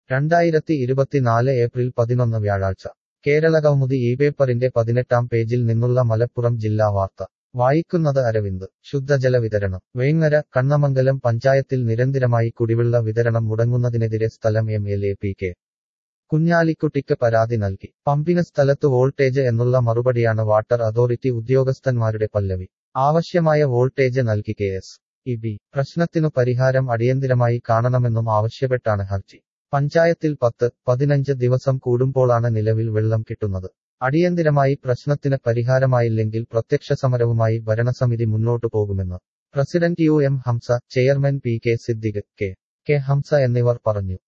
രണ്ടായിരത്തി ഇരുപത്തിനാല് ഏപ്രിൽ പതിനൊന്ന് വ്യാഴാഴ്ച കേരളകൗമുദി ഈ പേപ്പറിന്റെ പതിനെട്ടാം പേജിൽ നിന്നുള്ള മലപ്പുറം ജില്ലാ വാർത്ത വായിക്കുന്നത് അരവിന്ദ് ശുദ്ധജല വിതരണം വേങ്ങര കണ്ണമംഗലം പഞ്ചായത്തിൽ നിരന്തരമായി കുടിവെള്ള വിതരണം മുടങ്ങുന്നതിനെതിരെ സ്ഥലം M L A P K കുഞ്ഞാലിക്കുട്ടിക്ക് പരാതി നൽകി പമ്പിന് സ്ഥലത്ത് വോൾട്ടേജ് എന്നുള്ള മറുപടിയാണ് വാട്ടർ അതോറിറ്റി ഉദ്യോഗസ്ഥന്മാരുടെ പല്ലവി ആവശ്യമായ വോൾട്ടേജ് നൽകി കെ എസ് ഇ ബി പ്രശ്നത്തിനു പരിഹാരം അടിയന്തിരമായി കാണണമെന്നും ആവശ്യപ്പെട്ടാണ് ഹർജി പഞ്ചായത്തിൽ പത്ത് പതിനഞ്ച് ദിവസം കൂടുമ്പോഴാണ് നിലവിൽ വെള്ളം കിട്ടുന്നത് അടിയന്തിരമായി പ്രശ്നത്തിന് പരിഹാരമായില്ലെങ്കിൽ പ്രത്യക്ഷ സമരവുമായി ഭരണസമിതി മുന്നോട്ടു പോകുമെന്ന് president U M Hamsa chairman P K Siddique K K Hamsa എന്നിവർ പറഞ്ഞു